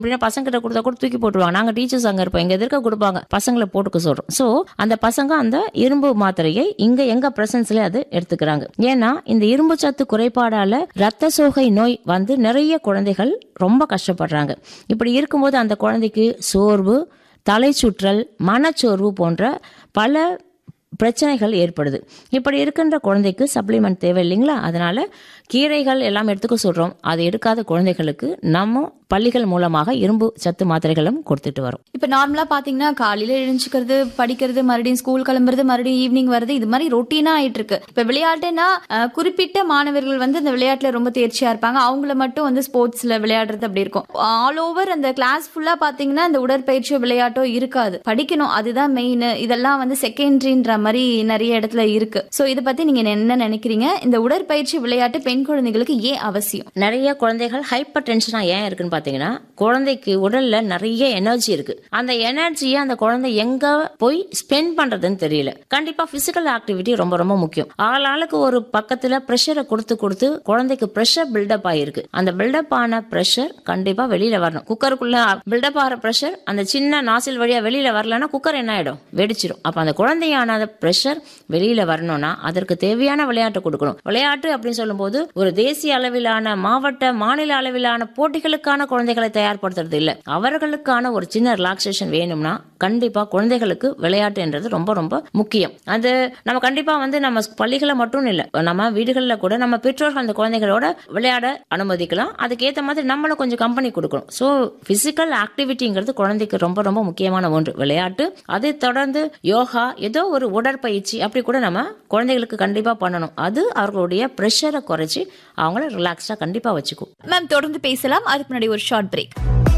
அப்படின்னா பசங்க கிட்ட கொடுத்தா கூட தூக்கி போட்டுருவாங்க நாங்க டீச்சர்ஸ் அங்க இருப்போம் எங்க எதிர்க்க கொடுப்பாங்க பசங்களை போட்டுக்க சொல்றோம் சோ அந்த பசங்க அந்த இரும்பு மாத்திரையை இங்க எங்க பிரசன்ஸ்ல அது எடுத்துக்கிறாங்க ஏன்னா இந்த இரும்பு சத்து குறைபாடால ரத்த சோகை நோய் வந்து நிறைய குழந்தைகள் ரொம்ப கஷ்டப்படுறாங்க இப்படி இருக்கும்போது அந்த குழந்தைக்கு சோர்வு தலை சுற்றல் மனச்சோர்வு போன்ற பல பிரச்சனைகள் ஏற்படுது இப்படி இருக்கின்ற குழந்தைக்கு சப்ளிமெண்ட் தேவை இல்லைங்களா அதனால கீரைகள் எல்லாம் எடுத்துக்க சொல்றோம் அது எடுக்காத குழந்தைகளுக்கு நம்ம பள்ளிகள் மூலமாக இரும்பு சத்து மாத்திரைகளும் கொடுத்துட்டு வரோம் இப்ப நார்மலா பாத்தீங்கன்னா காலையில எழுந்துக்கிறது படிக்கிறது மறுபடியும் ஸ்கூல் கிளம்புறது மறுபடியும் ஈவினிங் வருது இது மாதிரி ரொட்டீனா ஆயிட்டு இருக்கு இப்ப விளையாட்டுனா அஹ், குறிப்பிட்ட மாணவர்கள் வந்து இந்த விளையாட்டுல ரொம்ப தேர்ச்சியா இருப்பாங்க அவங்கள மட்டும் வந்து ஸ்போர்ட்ஸ்ல விளையாடுறது அப்படி இருக்கும் ஆல் ஓவர் அந்த கிளாஸ் ஃபுல்லா பாத்தீங்கன்னா இந்த உடற்பயிற்சியோ விளையாட்டோ இருக்காது படிக்கணும் அதுதான் மெயின் இதெல்லாம் வந்து செகண்டரின்ற மாதிரி நிறைய இடத்துல இருக்கு சோ இதை பத்தி நீங்க என்ன நினைக்கிறீங்க இந்த உடற்பயிற்சி விளையாட்டு பெண் குழந்தைகளுக்கு ஏன் அவசியம் நிறைய குழந்தைகள் ஹைப்பர் டென்ஷனா ஏன் இருக்குன்னு பாத்தீங்கன்னா குழந்தைக்கு உடல்ல நிறைய எனர்ஜி இருக்கு அந்த எனர்ஜியை அந்த குழந்தை எங்க போய் ஸ்பெண்ட் பண்றதுன்னு தெரியல கண்டிப்பா பிசிக்கல் ஆக்டிவிட்டி ரொம்ப ரொம்ப முக்கியம் ஆள் ஆளுக்கு ஒரு பக்கத்துல ப்ரெஷரை கொடுத்து கொடுத்து குழந்தைக்கு ப்ரெஷர் பில்டப் ஆயிருக்கு அந்த பில்டப் ஆன ப்ரெஷர் கண்டிப்பா வெளியில வரணும் குக்கருக்குள்ள பில்டப் ஆகிற ப்ரெஷர் அந்த சின்ன நாசில் வழியா வெளியில வரலன்னா குக்கர் என்ன ஆயிடும் வெடிச்சிடும் அப்ப அந்த குழந்தையான ப்ரெஷர் வெளியில வரணும்னா அதற்கு தேவையான விளையாட்டு கொடுக்கணும் விளையாட்டு அப்படின்னு சொல்லும்போது ஒரு தேசிய அளவிலான மாவட்ட மாநில அளவிலான போட்டிகளுக்கான குழந்தைகளை தயார்படுத்துறது இல்ல அவர்களுக்கான ஒரு சின்ன ரிலாக்ஸேஷன் வேணும்னா கண்டிப்பா குழந்தைகளுக்கு விளையாட்டுன்றது ரொம்ப ரொம்ப முக்கியம் அது நம்ம கண்டிப்பா வந்து நம்ம பள்ளிகளை மட்டும் இல்ல நம்ம வீடுகளில் கூட நம்ம பெற்றோர்கள் அந்த குழந்தைகளோட விளையாட அனுமதிக்கலாம் அதுக்கேற்ற மாதிரி நம்மளும் கொஞ்சம் கம்பெனி கொடுக்கணும் ஸோ பிசிக்கல் ஆக்டிவிட்டிங்கிறது குழந்தைக்கு ரொம்ப ரொம்ப முக்கியமான ஒன்று விளையாட்டு அதை தொடர்ந்து யோகா ஏதோ ஒரு உடற்பயிற்சி அப்படி கூட நம்ம குழந்தைகளுக்கு கண்டிப்பா பண்ணணும் அது அவர்களுடைய ப்ரெஷரை குறைச்சி அவங்கள ரிலாக்ஸ்டா கண்டிப்பா வச்சுக்கும் மேம் தொடர்ந்து பேசலாம் அதுக்கு முன்னாடி ஒரு ஷார்ட் பிரேக்